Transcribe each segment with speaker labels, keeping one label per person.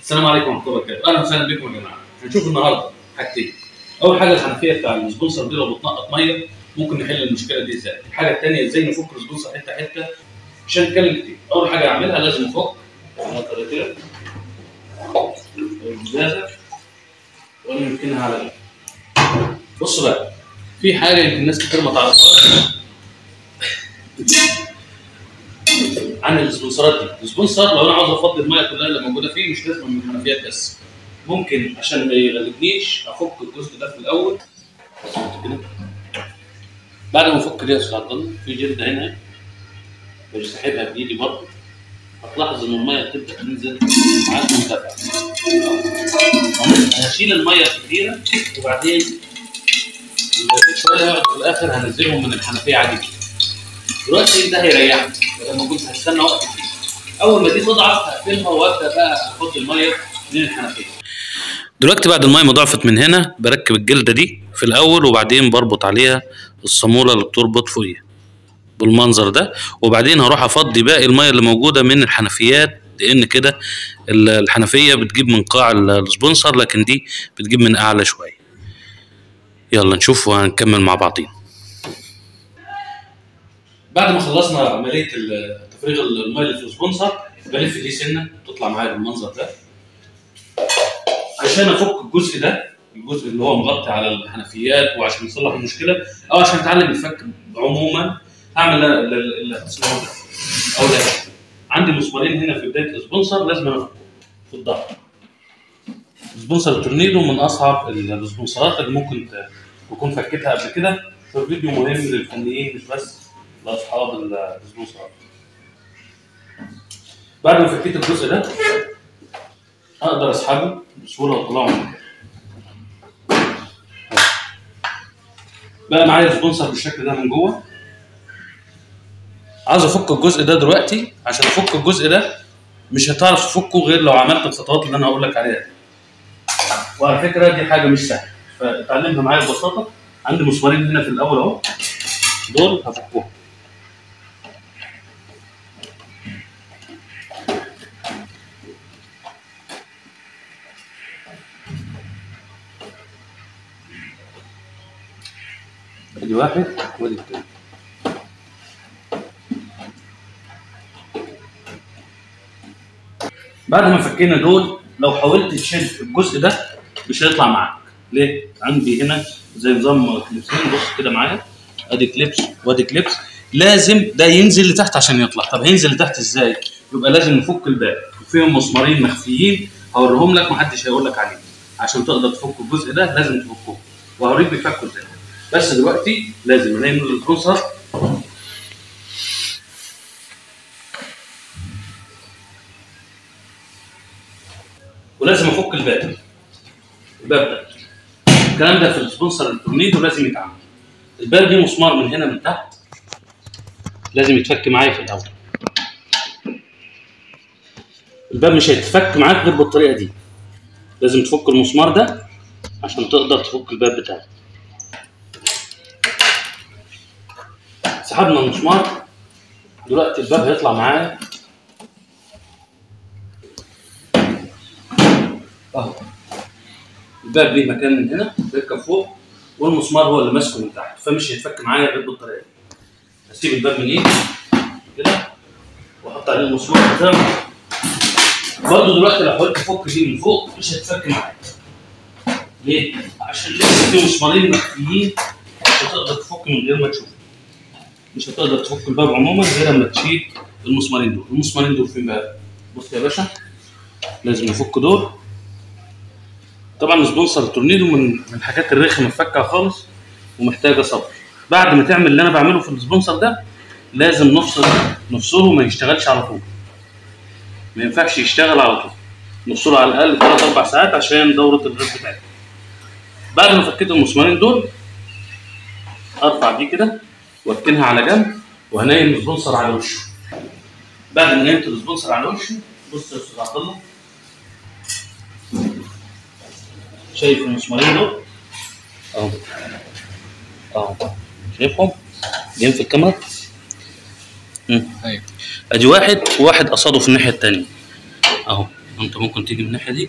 Speaker 1: السلام عليكم ورحمه الله وبركاته اهلا وسهلا بكم يا جماعه هنشوف النهارده حاجتين اول حاجه الحنفيه بتاع السبونسر دي لو بتنقط ميه ممكن نحل المشكله دي ازاي الحاجه الثانيه ازاي نفك السبونسر حته حته مش هنتكلم كتير اول حاجه اعملها لازم افك نقطه كده الازازه ونمكنها على جنب بصوا بقى في حاجه يمكن ناس كتير ما تعرفهاش عن السبونسرات دي السبونسر لو انا عاوز افضي الميه كلها اللي موجوده فيه مش لازم من الحنفيات بس ممكن عشان ما يغلبنيش افك الجزء ده في الاول كده بعد ما افك دي يا استاذ عبد الله في جلده هنا بجي ساحبها بايدي برضه هتلاحظ ان الميه تبدا تنزل معاك منتفع هشيل الميه الكتيره وبعدين شويه في الاخر هنزلهم من الحنفيه عادي جدا دلوقتي ده هيريحني بدل ما كنت هستنى وقت كتير اول ما دي تضعف هقفلها وابدا بقى احط الميه من الحنفيه
Speaker 2: دلوقتي بعد المايه ما ضعفت من هنا بركب الجلده دي في الاول وبعدين بربط عليها الصاموله اللي بتربط فوقيها بالمنظر ده وبعدين هروح افضي باقي المايه اللي موجوده من الحنفيات لان كده ال- الحنفيه بتجيب من قاع ال- السبونسر لكن دي بتجيب من اعلى شويه يلا نشوف وهنكمل مع بعضين
Speaker 1: بعد ما خلصنا عمليه ال- تفريغ الميه اللي في السبونسر بلف دي سنه تطلع معايا بالمنظر ده عشان افك الجزء ده الجزء اللي هو مغطي على الحنفيات وعشان نصلح المشكله او عشان اتعلم الفك عموما هعمل ال- ال- اللي اسمه ده او ده عندي مسمارين هنا في بدايه السبونسر لازم افكهم في الظهر سبونسر التورنيدو من اصعب ال- السبونسرات اللي ممكن ت- تكون فكيتها قبل كده فالفيديو مهم للفنيين مش بس لاصحاب ال- السبونسرات بعد ما فكيت الجزء ده اقدر اسحبه بسهوله واطلعه من المكان بقى معايا سبونسر بالشكل ده من جوه عاوز افك الجزء ده دلوقتي عشان افك الجزء ده مش هتعرف تفكه غير لو عملت الخطوات اللي انا هقول لك عليها دي. وعلى فكره دي حاجه مش سهله فتعلمها معايا ببساطه عندي مسمارين هنا في الاول اهو دول هفكهم ادي واحد وادي التاني بعد ما فكينا دول لو حاولت تشد الجزء ده مش هيطلع معاك ليه؟ عندي هنا زي نظام كليبسين بص كده معايا ادي كليبس وادي كليبس لازم ده ينزل لتحت عشان يطلع طب هينزل لتحت ازاي؟ يبقى لازم نفك الباب وفيهم مسمارين مخفيين هوريهم لك محدش هيقول لك عليهم عشان تقدر تفك الجزء ده لازم تفكه وهوريك بيفكوا ازاي بس دلوقتي لازم انام الكونسر ولازم افك الباب الباب ده الكلام ده في السبونسر التورنيدو لازم يتعمل الباب دي مسمار من هنا من تحت لازم يتفك معايا في الاول الباب مش هيتفك معاك غير بالطريقه دي لازم تفك المسمار ده عشان تقدر تفك الباب بتاعك سحبنا المسمار دلوقتي الباب هيطلع معايا اهو الباب ليه مكان من هنا بيركب فوق والمسمار هو اللي ماسكه من تحت فمش هيتفك معايا غير بالطريقه دي اسيب الباب من ايدي كده واحط عليه المسمار بتاعه برضه دلوقتي لو حاولت افك دي من فوق مش هتفك معايا ليه؟ عشان لسه في مسمارين مخفيين مش هتقدر تفك من غير ما تشوف مش هتقدر تفك الباب عموما غير لما تشيل المسمارين دول المسمارين دول فين بقى بص يا باشا لازم نفك دول طبعا سبونسر التورنيدو من من الحاجات الرخمه تفكها خالص ومحتاجه صبر بعد ما تعمل اللي انا بعمله في السبونسر ده لازم نفصل نفصله ما يشتغلش على طول ما ينفعش يشتغل على طول نفصله على الاقل 3 4 ساعات عشان دوره الغاز بتاعتنا بعد ما فكيت المسمارين دول ارفع دي كده واركنها على جنب وهنيم السبونسر على وشه بعد ما نيمت السبونسر على وشه بص يا استاذ عبد الله شايف المسمارين دول اهو اهو شايفهم جايين في الكاميرا مم.
Speaker 3: ايوه
Speaker 2: ادي واحد وواحد قصاده في الناحيه التانيه اهو انت ممكن تيجي من الناحيه دي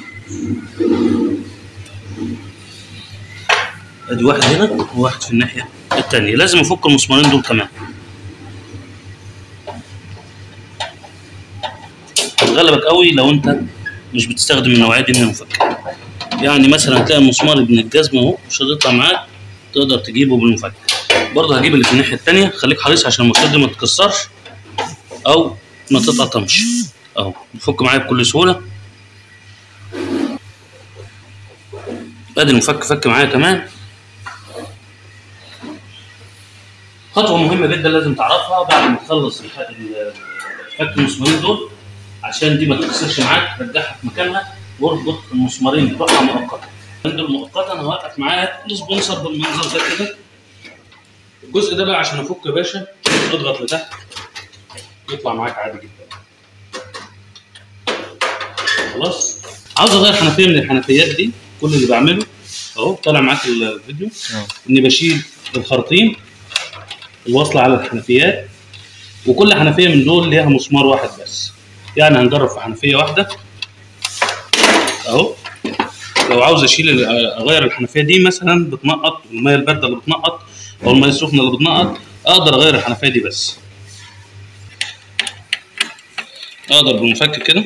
Speaker 2: ادي واحد هنا وواحد في الناحيه التانية لازم افك المسمارين دول كمان هتغلبك قوي لو انت مش بتستخدم النوعيه دي من المفك يعني مثلا هتلاقي المسمار ابن الجزمه اهو مش هتطلع معاك تقدر تجيبه بالمفك برضه هجيب اللي في الناحيه التانية خليك حريص عشان المسمار دي ما تتكسرش او ما تتقطمش اهو بفك معايا بكل سهوله ادي المفك فك معايا كمان خطوه مهمه جدا لازم تعرفها بعد ما تخلص الح- ال- فك المسمارين دول عشان دي ما تكسرش معاك رجعها في مكانها واربط المسمارين بتوعها مؤقتا عند مؤقتا هوقف معاك السبونسر بالمنظر ده كده الجزء ده بقى عشان افك يا باشا اضغط لتحت يطلع معاك عادي جدا خلاص عاوز اغير حنفيه من الحنفيات دي كل اللي بعمله اهو طالع معاك الفيديو اني بشيل الخرطيم الواصله على الحنفيات وكل حنفيه من دول ليها مسمار واحد بس يعني هنجرب في حنفيه واحده اهو لو عاوز اشيل اغير الحنفيه دي مثلا بتنقط الميه البارده اللي بتنقط او الميه السخنه اللي بتنقط اقدر اغير الحنفيه دي بس اقدر بالمفك كده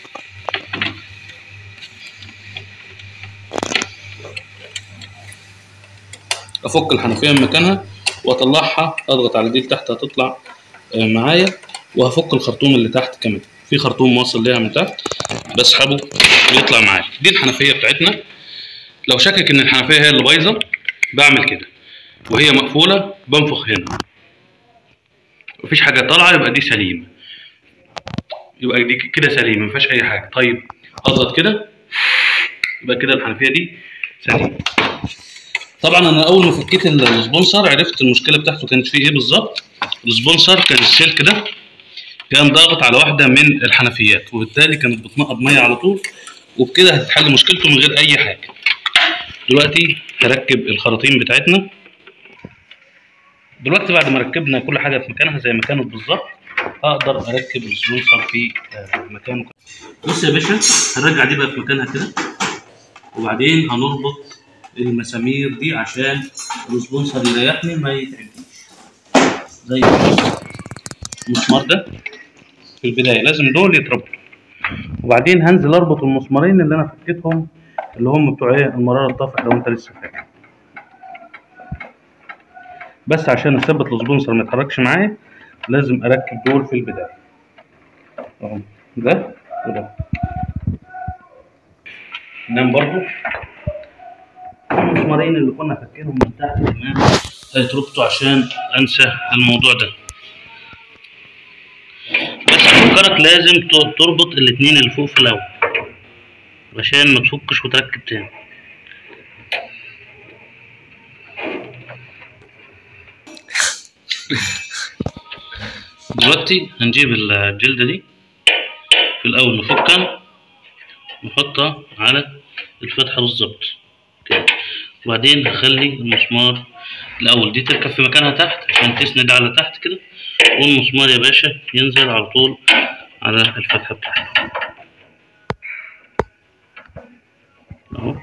Speaker 2: افك الحنفيه من مكانها واطلعها اضغط على دي لتحت هتطلع آه، معايا وهفك الخرطوم اللي تحت كمان في خرطوم واصل ليها من تحت بسحبه بيطلع معايا دي الحنفيه بتاعتنا لو شاكك ان الحنفيه هي اللي بايظه بعمل كده وهي مقفوله بنفخ هنا مفيش حاجه طالعه يبقى دي سليمه يبقى دي كده سليمه مفيهاش اي حاجه طيب اضغط كده يبقى كده الحنفيه دي سليمه طبعا انا اول ما فكيت ال- السبونسر عرفت المشكله بتاعته كانت فيه ايه بالظبط السبونسر كان السلك ده كان ضاغط على واحده من الحنفيات وبالتالي كانت بتنقط ميه على طول وبكده هتتحل مشكلته من غير اي حاجه دلوقتي هركب الخراطيم بتاعتنا دلوقتي بعد ما ركبنا كل حاجه في مكانها زي ما كانت بالظبط اقدر اركب السبونسر في آه، مكانه بص يا باشا هنرجع دي بقى في مكانها كده وبعدين هنربط المسامير دي عشان السبونسر يريحني ما يتعبنيش زي المسمار ده في البدايه لازم دول يتربطوا وبعدين هنزل اربط المسمارين اللي انا فكيتهم اللي هم بتوع ايه المراره الطافح لو انت لسه فاكر بس عشان اثبت السبونسر ما يتحركش معايا لازم اركب دول في البدايه اهو ده وده نعم برضو المسمارين اللي كنا فاكرهم من تحت كمان هيتربطوا عشان انسى الموضوع ده بس افكرك لازم ت- تربط الاتنين اللي فوق في الاول عشان ما تفكش وتركب تاني دلوقتي هنجيب الجلدة دي في الأول نفكها نحطها على الفتحة بالظبط كده وبعدين هخلي المسمار الأول دي تركب في مكانها تحت عشان تسند على تحت كده والمسمار يا باشا ينزل على طول على الفتحة بتاعتها اهو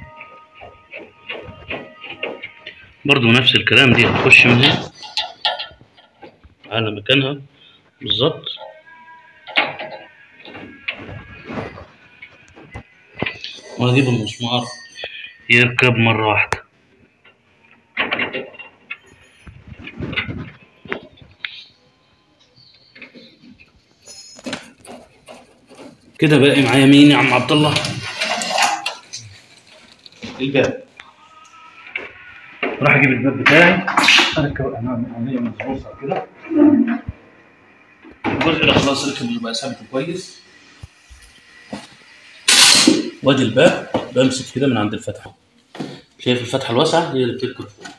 Speaker 2: برضو نفس الكلام دي هتخش من هنا على مكانها بالظبط وهجيب المسمار يركب مرة واحدة كده باقي معايا مين يا عم عبد الله الباب راح اجيب الباب بتاعي اركب امام عمليه مظبوطه كده الجزء ده خلاص ركب يبقى ثابت كويس وادي الباب بمسك كده من عند الفتحه شايف الفتحه الواسعه هي اللي بتركب فوق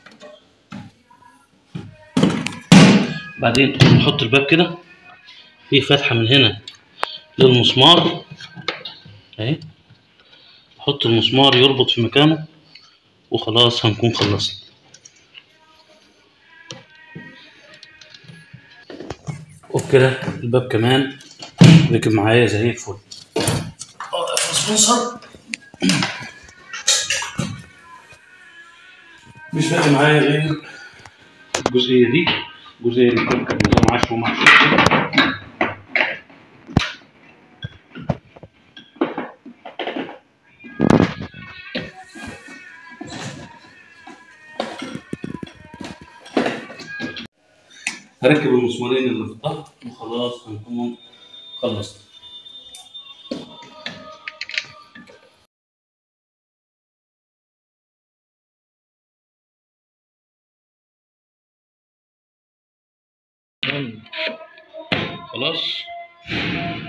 Speaker 2: بعدين نحط الباب كده في فتحه من هنا للمسمار اهي نحط المسمار يربط في مكانه وخلاص هنكون خلصنا وبكده الباب كمان ركب معايا زي الفل
Speaker 1: سبونسر مش باقي معايا غير الجزئيه دي الجزئيه دي بتركب نظام عشر ومع كده هركب المسمارين اللي في الظهر وخلاص هنكون خلصنا خلاص